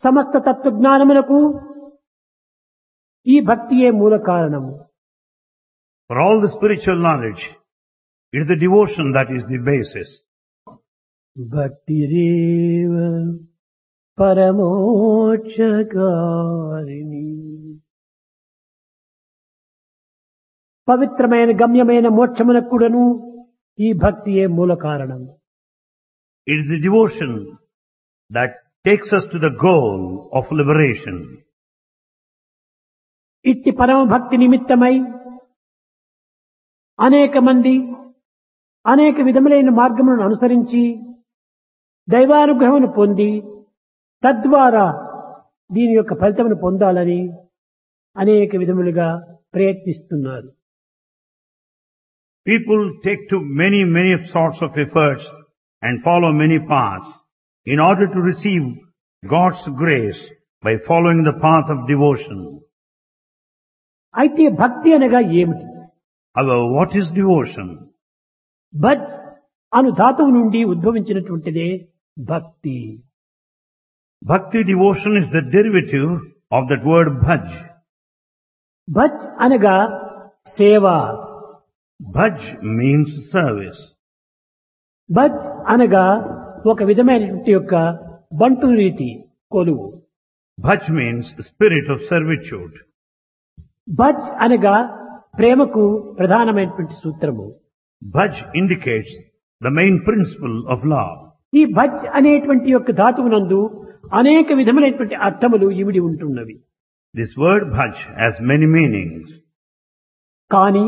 సమస్త తత్వజ్ఞానములకు ఈ భక్తియే మూల కారణము For all the spiritual knowledge, it is the devotion that is the basis. భక్తిరేవ పరమోక్షకారిణి పవిత్రమైన గమ్యమైన మోక్షమునకు కూడాను ఈ భక్తియే మూల కారణం It is the devotion that takes us to the goal of liberation. ఇట్టి పరమ భక్తి నిమిత్తమై అనేక మంది అనేక విధములైన మార్గములను అనుసరించి దైవానుగ్రహమును పొంది తద్వారా దీని యొక్క ఫలితమును పొందాలని అనేక విధములుగా ప్రయత్నిస్తున్నారు People take to many, many sorts of efforts and follow many paths in order to receive God's grace by following the path of devotion. అయితే భక్తి అనగా ఏమిటి However, what is devotion? భజ్ అను ధాతువు నుండి ఉద్భవించినటువంటిదే భక్తి Bhakti devotion is the derivative of that word bhaj. భజ్ అనగా సేవ Bhaj means service. భజ్ అనగా ఒక విధమైనటువంటి యొక్క బంటు రీతి కొలువు Bhaj means spirit of servitude. భజ్ అనగా ప్రేమకు ప్రధానమైనటువంటి సూత్రము Bhaj indicates the main principle of love. ఈ భజ్ అనేటువంటి యొక్క ధాతువునందు అనేక విధములైనటువంటి అర్థములు ఇమిడి ఉంటున్నవి This word bhaj has many meanings. కానీ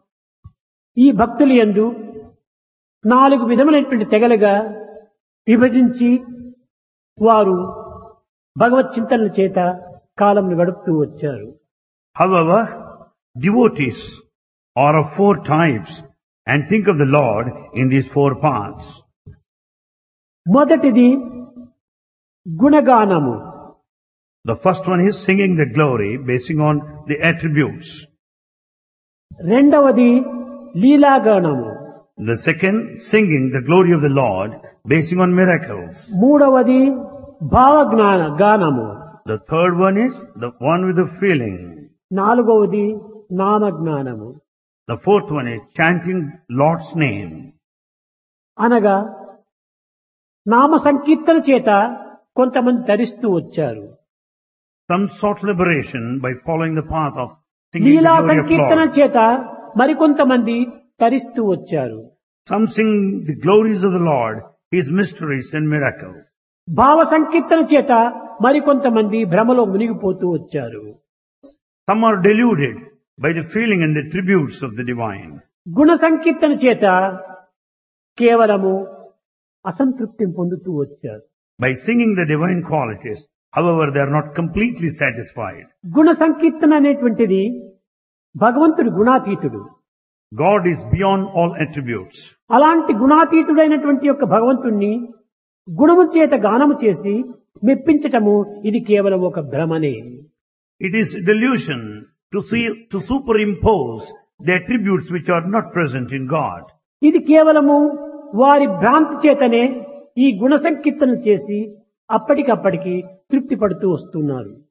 ఈ భక్తులు యందు నాలుగు విధములైనటువంటి తెగలుగా విభజించి వారు భగవత్ చింతనల చేత కాలంను గడుపుతూ వచ్చారు However, devotees are of four types and think of the Lord in these four paths. మొదటిది గుణగానము The first one is singing the glory basing on the attributes. రెండవది లీలాగానము The second, singing the glory of the Lord basing on miracles. మూడవది భావజ్ఞాన గానము The third one is the one with the feeling. నాలుగవది నామజ్ఞానము The fourth one is chanting Lord's name. అనగా నామ సంకీర్తన చేత కొంతమంది ధరిస్తూ వచ్చారు Some sought liberation by following the path of singing the Leela glory of సంకీర్తన Lord. చేత మరికొంతమంది తరిస్తూ వచ్చారు Some sing the glories of the Lord, His mysteries and miracles. భావ సంకీర్తన చేత మరికొంతమంది భ్రమలో మునిగిపోతూ వచ్చారు Some are deluded by the feeling and the tributes of the divine. గుణ సంకీర్తన చేత కేవలము అసంతృప్తిని పొందుతూ వచ్చారు By singing the divine qualities, however, they are not completely satisfied. గుణ సంకీర్తన అనేటువంటిది భగవంతుడు గుణాతీతుడు God is beyond all attributes. అలాంటి గుణాతీతుడైనటువంటి యొక్క భగవంతుణ్ణి గుణము చేత గానము చేసి మెప్పించటము ఇది కేవలం ఒక భ్రమనే It is delusion to see, to superimpose the attributes which are not present in God. ఇది కేవలము వారి భ్రాంతి చేతనే ఈ గుణ సంకీర్తన చేసి అప్పటికప్పటికి తృప్తి పడుతూ వస్తున్నారు